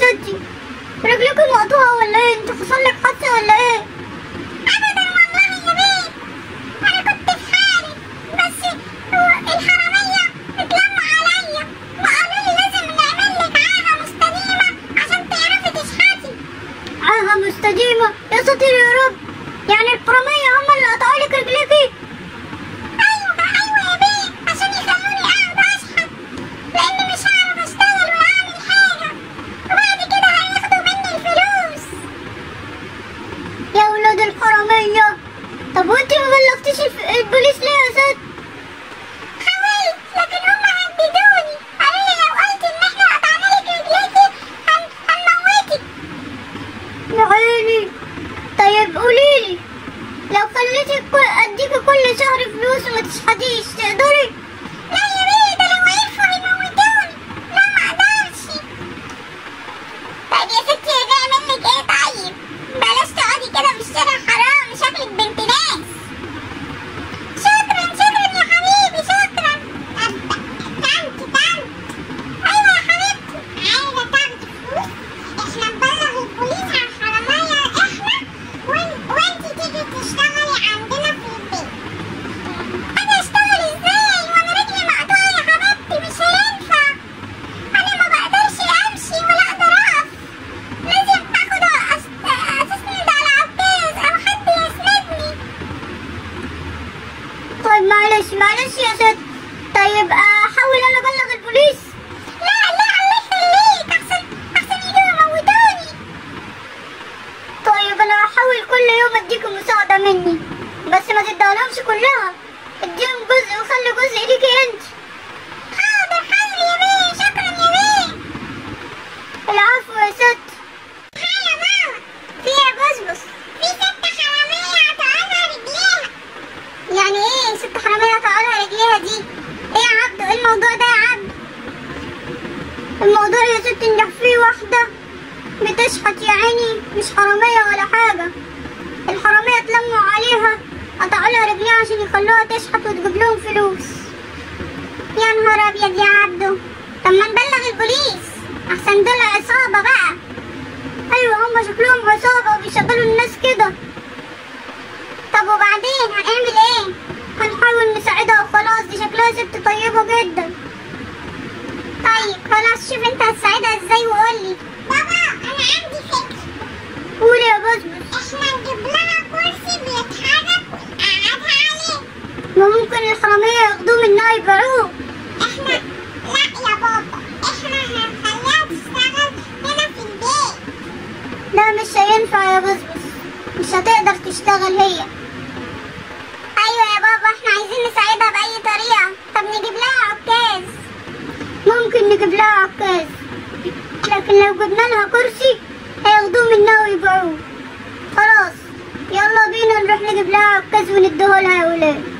ستي رجلكم مقطوعة ولا ايه انت حصل لك حادثة ولا ايه ابدا والله يا بيه انا كنت في حالي بس هو الحراميه اتلموا عليا وقالوا لي لازم نعمل لك عاهه مستديمه عشان تعرفي تشحتي عاهة مستديمة يا ساتر يا رب يعني الحرامية هم اللي قطعوا لك رجليكي ايوه ايوه يا بيه عشان يخلوني اقعد اشحت لاني مش هعرف اشتغل ولا اعمل حاجه وبعد كده هياخدوا مني الفلوس يا ولاد الحرامية طب وانت ما بلغتيش الف- البوليس ليه يا ست حاولت لكن هم هددوني قالوا لي لو قلت ان احنا قطعنا لك رجليكي هن... هنموتك يا عيني طيب قوليلي لو خليتك كل- اديكي كل شهر فلوس وما تشحتيش تقدري لا يا بيه ده لو عرفوا هيموتوني لا ما اقدرش طيب يا ستي هبيع منك ايه طيب بلاش تقعدي كده في الشارع حرام شكلك بنت ناس شكرا شكرا يا حبيبي شكرا طب تانك تانك ايوه يا حبيبتي عايزه تاخدي فلوس احنا نبلغ البوليس على الحرامية احنا وان- وانتي تيجي تشتغلي عندنا في البيت انا اشتغل ازاي وانا رجلي مقطوعه يا حبيبتي مش هينفع انا ما بقدرش امشي ولا اقدر اقف لازم اخد أس- اسند على عكاز او حد يسندني طيب معلش معلش يا ست طيب احاول انا ابلغ البوليس لا لا الله يخليك احسن احسن يجوا يموتوني طيب انا هحاول كل يوم اديكم مساعدة مني بس ما تديهالهمش كلها اديهم جزء وخلي جزء ليكي انت حاضر حاضر يا بيه شكرا يا بيه العفو يا ست ها يا ماما في يا بسبس في ست حرامية قطعنا رجليها يعني ايه ست حرامية تعالى رجليها دي ايه يا عبدو ايه الموضوع ده يا عبدو الموضوع يا ست ان في واحدة بتشحت يا عيني مش حرامية ولا حاجة الحرامية اتلموا عليها قطعوا لها رجليها عشان يخلوها تشحت وتجيب لهم فلوس يا نهار ابيض يا عبدو طب ما نبلغ البوليس احسن دول عصابة بقى ايوه هما شكلهم عصابة وبيشغلوا الناس كده طب وبعدين هنعمل ايه هنحاول نساعدها وخلاص دي شكلها ست طيبة جدا طيب خلاص شوف انت هتساعدها ازاي وقولي بابا انا عندي فكرة قولي يا بسبس احنا نجيب لها كرسي بيتحرك ونقعدها عليه ما ممكن الحرامية ياخدوه منها يبيعوه احنا لا يا بابا احنا هنخليها تشتغل هنا في البيت لا مش هينفع يا بسبس مش هتقدر تشتغل هي ايوه يا بابا احنا عايزين نساعدها باي طريقة طب نجيب لها عكاز ممكن نجيب لها عكاز لكن لو جبنا لها كرسي هياخدوه منها ويبيعوه خلاص يلا بينا نروح نجيب لها عكاز ونديه لها يا ولاد